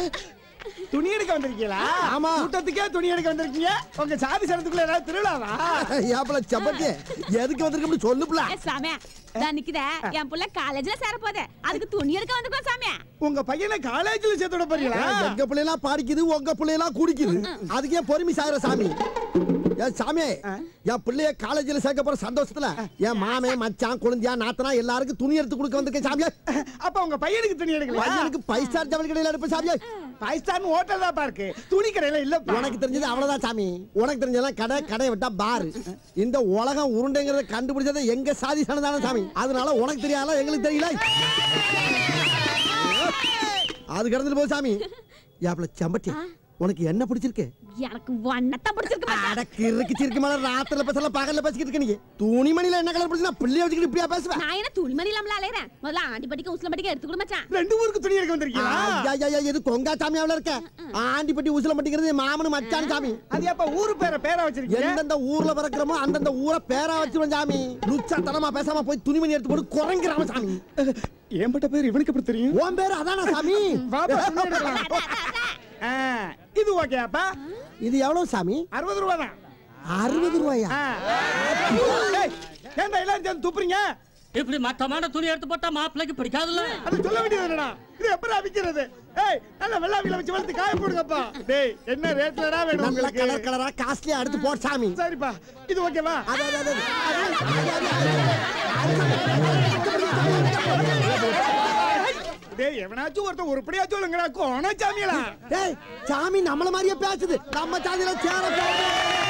துணி எடுக்க வந்திருக்கீங்களா ஆமா. கூட்டத்துக்கே துணி எடுக்க வந்திருக்கீங்க உங்க சாதி சனத்துக்குள்ள ஏதாவது திருவிழாவா ஏப்பல செம்பட்டி எதுக்கு வந்திருக்கோம்னு சொல்லுப்புல ஏ, சாமி நான் நிக்குதே என் புள்ள காலேஜ்ல சேர போதே அதுக்கு துணி எடுக்க வந்துருக்கோம் சாமி உங்க பையனை காலேஜ்ல சேர்த்து விட போறீங்களா எங்க பிள்ளைலாம் படிக்குது உங்க பிள்ளைலாம் குடிக்குது அதுக்கு ஏன் பொறுமை சாகுற சாமி ஏன் சாமி என் பிள்ளைய காலேஜ்ல சேர்க்க போற சந்தோஷத்துல என் மாமே மச்சான் குழந்தையா நாத்தனா எல்லாருக்கும் துணி எடுத்து கொடுக்க வந்திருக்கேன் சாமியா அப்ப உங்க பையனுக்கு துணி எடுக்கல பையனுக்கு ஃபைவ் ஸ்டார் ஜவுளி கடையில எடுப்பேன் சாமியா ஃபைவ் ஸ்டார் ஹோட்டல் தான் இருக்கு துணி கடையில இல்ல உனக்கு தெரிஞ்சது அவ்வளவுதான் சாமி உனக்கு தெரிஞ்சதெல்லாம் கடை கடையை விட்டா பாரு இந்த உலகம் உருண்டைங்கிறத கண்டுபிடிச்சது எங்க சாதி சனதான சாமி அதனால உனக்கு தெரியாத எங்களுக்கு தெரியல அது கடந்துட்டு போ சாமி ஏப்பல செம்பட்டி உனக்கு என்ன பிடிச்சிருக்கு எனக்கு ஒன்னத்தான் பிடிச்சிருக்கு மச்சான். அட கிறுக்கு சிறுக்கு மேல ராத்திரில பேசல பகல்ல பேசிக்கிட்டு இருக்க நீ துணிமணில என்ன கலர் பிடிச்சா பிள்ளைய வச்சுக்கிட்டு இப்படியா பேசுவேன் நான் என்ன துணிமணி இல்லாமல அலையறேன் முதல்ல ஆண்டி படிக்க உஸ்ல படிக்க எடுத்து கொடு மச்சான் ரெண்டு ஊருக்கு துணி எடுக்க வந்திருக்கீங்களா ஐயா, ஐயா, ஐயா, இது கொங்கா சாமியாவில இருக்க ஆண்டிப்பட்டி உசில மாட்டேங்கிறது மாமனு மச்சான் சாமி அது அப்ப ஊரு பேரை பேரா வச்சிருக்கீங்க எந்தெந்த ஊர்ல பிறக்கிறோமோ அந்தந்த ஊரை பேரா வச்சிருவோம் சாமி லுச்சா தனமா பேசாம போய் துணிமணி எடுத்து போட்டு குறைங்கிறாம சாமி ஏன்பட்ட பேர் இவனுக்கு எப்படி தெரியும் உன் பேரு அதானா சாமி வாப்பா, துணி எடுக்கலாம். ஆ, இது ஓகே அப்பா இது எவ்வளவு சாமி அறுபது ரூபா தான் அறுபது ரூபாயா ஏன்டா எல்லாரும் சேர்ந்து துப்புறீங்க இப்படி மட்டமான துணி எடுத்து போட்டா மாப்பிள்ளைக்கு பிடிக்காதுல்ல அது சொல்ல வேண்டியது என்னடா இது எப்படி விக்கிறது ஏய் நல்ல வெள்ளாவில வச்சு வளர்த்து காய போடுங்கப்பா டேய் என்ன ரேட்லடா வேணும் நல்ல உங்களுக்கு கலர் கலரா காஸ்ட்லியா எடுத்து போட் சாமி சரிப்பா இது ஓகேவா அது, அது, அது, அது. டேய் எவனாச்சும் ஒருத்தன் உருப்படியா சொல்லுங்கடா கோண சாமியலா டேய் சாமி நம்மள மாதிரியே பேசுது நம்ம சாதியில சேர போகுது.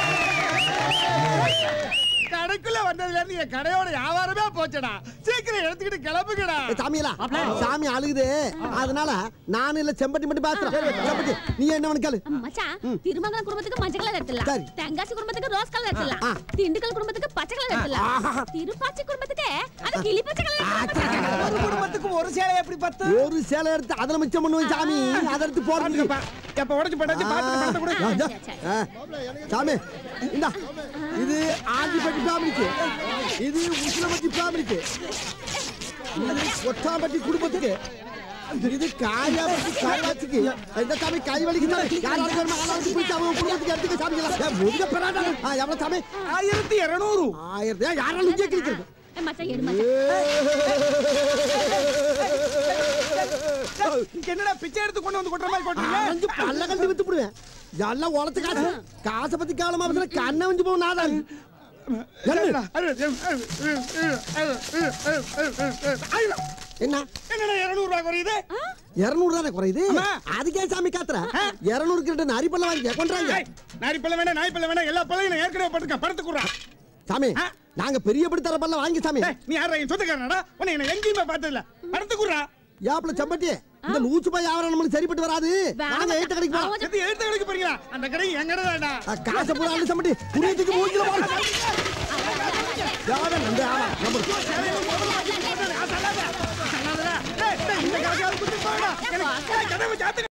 கடைக்குள்ள வந்ததுல இருந்து என் கடையோட வியாபாரமே போச்சடா சீக்கிரம் எடுத்துக்கிட்டு கிளம்புங்கடா ஏய், சாமியலா சாமி அழுகுது அதனால நான் இல்ல செம்பட்டி மட்டும் பேசுறேன் செம்பட்டி நீ என்ன வேணும் கேளு மச்சான் திருமங்கலம் குடும்பத்துக்கு மஞ்சள் கலர் எடுத்துலாம் சரி. தென்காசி குடும்பத்துக்கு ரோஸ் கலர் எடுத்துலாம் ஆ. திண்டுக்கல் குடும்பத்துக்கு பச்சை கலர் எடுத்துலாம் திருப்பாச்சி குடும்பத்துக்கு அது கிளி பச்சை கலர் எடுத்துலாம் ஒரு குடும்பத்துக்கு ஒரு சேலை எப்படி பத்து ஒரு சேலை எடுத்து அதுல மிச்சம் பண்ணுவேன் சாமி அதை எடுத்து போடுங்க எப்ப உடைச்சு போட்டாச்சு பாத்துட்டு பணத்தை கொடு. ஆ, ஆ, ஆ. சாமி இந்தா இது ஆண்டிப்பட்டி ஃபேமிலிக்கு இது உசிலப்பட்டி ஃபேமிலிக்கு இது ஒட்டாம்பட்டி குடும்பத்துக்கு இது காயாபட்டி காயாச்சிக்கு இந்த சாமி கை வலிக்குது யாராவது வேணுமா ஆளை வச்சு பிடிச்சு அவங்க குடும்பத்துக்கு எடுத்துக்க சாமிங்களா ஏ, முதுக பெறாடா ஆ, எவ்வளவு சாமி ஆயிரத்தி இருநூறு ஆயிரத்தி ஏய், யாராலும் இங்கே கிழிக்கிறது ஏய், மச்சான் எடு மச்சான் என்னடா பிச்சை எடுத்து கொண்டு வந்து கொட்டுற மாதிரி கொட்டுறீங்க அரைஞ்சு பல்ல கண்டு வித்து போடுவேன் எல்லாம் உழைச்ச காசு காசை பத்தி காலமா பேசுற கண்ணை வந்து போகும் நாதான் என்ன என்னடா இருநூறு ரூபாய் குறையுது இருநூறு தானே குறையுது ஆமா. அதுக்கே சாமி காத்துற இருநூறு கிட்ட நரிப்பல்ல வாங்கி கொண்டாங்க ஏய், நாரி பல்ல வேணா நாய் பல்ல வேணா எல்லா பல்லையும் நான் ஏற்கனவே படுத்துக்க படுத்து குடுறா சாமி ஆ. நாங்க பெரிய படி தர பல்ல வாங்கி சாமி நீ யாரா என் சொந்தக்காரனடா உன்னை என்ன எங்கேயுமே பார்த்தது இல்ல படுத்து குடுறா யாப்ல செம்பட்டி இந்த லூச்சு பாய் வியாபாரம் நம்மளுக்கு சரிப்பட்டு வராது வேணாம் நாங்க எழுத்த கடைக்கு போறோம் அவன் எது எழுத்து கடைக்கு போறீங்களா அந்த கடை என் கடை தான்டா ஆ, காசை பூரா அள்ளி செம்பட்டி புரியத்துக்கு மூஞ்சில போட யாரும் நம்ப ஆமா நம்ப இந்த கடைக்காவது குத்தி போடா எனக்கு கடை வச்சு